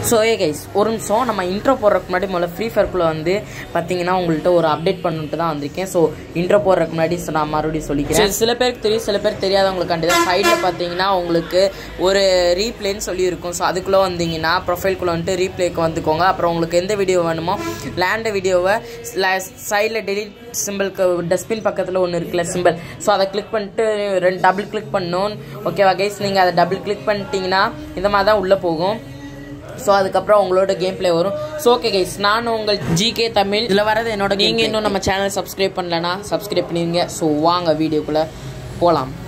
so ஏ guys ஒரு நிமிஷம் நம்ம இன்ட்ரோ போடுறதுக்கு முன்னாடி முதல்ல ஃப்ரீ ஃபயர்க்குள்ளே வந்து பார்த்தீங்கன்னா உங்கள்கிட்ட ஒரு அப்டேட் பண்ணிட்டு தான் வந்திருக்கேன் ஸோ இன்ட்ரோ போடுறதுக்கு முன்னாடி so நான் மறுபடியும் சொல்லிக்கிறேன் சில பேருக்கு தெரியும் சில பேர் தெரியாதவங்களுக்காண்டி தான் சைடில் பார்த்தீங்கன்னா உங்களுக்கு ஒரு ரீப்ளேன்னு சொல்லி இருக்கும் ஸோ அதுக்குள்ளே வந்தீங்கன்னா ப்ரொஃபைல்குள்ளே வந்துட்டு ரீப்ளேக்கு வந்துக்கோங்க அப்புறம் உங்களுக்கு எந்த வீடியோ வேணுமோ லேண்ட் வீடியோவை சைடில் டெலிட் சிம்பிளுக்கு டஸ்ட்பின் பக்கத்தில் ஒன்று இருக்குல்ல சிம்பிள் ஸோ அதை கிளிக் பண்ணிட்டு ரெண்டு டபுள் கிளிக் பண்ணணும் ஓகேவா கைஸ் நீங்கள் அதை டபுள் கிளிக் பண்ணிட்டீங்கன்னா இந்த மாதிரி தான் உள்ளே போகும் ஸோ அதுக்கப்புறம் உங்களோட கேம் ப்ளே வரும் ஸோ ஓகே கைஸ் நான் உங்கள் ஜிகே தமிழ் இதில் வரது என்னோட நீங்கள் இன்னும் நம்ம சேனல் சப்ஸ்கிரைப் பண்ணலனா சப்ஸ்கிரைப் பண்ணிடுங்க ஸோ வாங்க வீடியோக்குள்ளே போகலாம்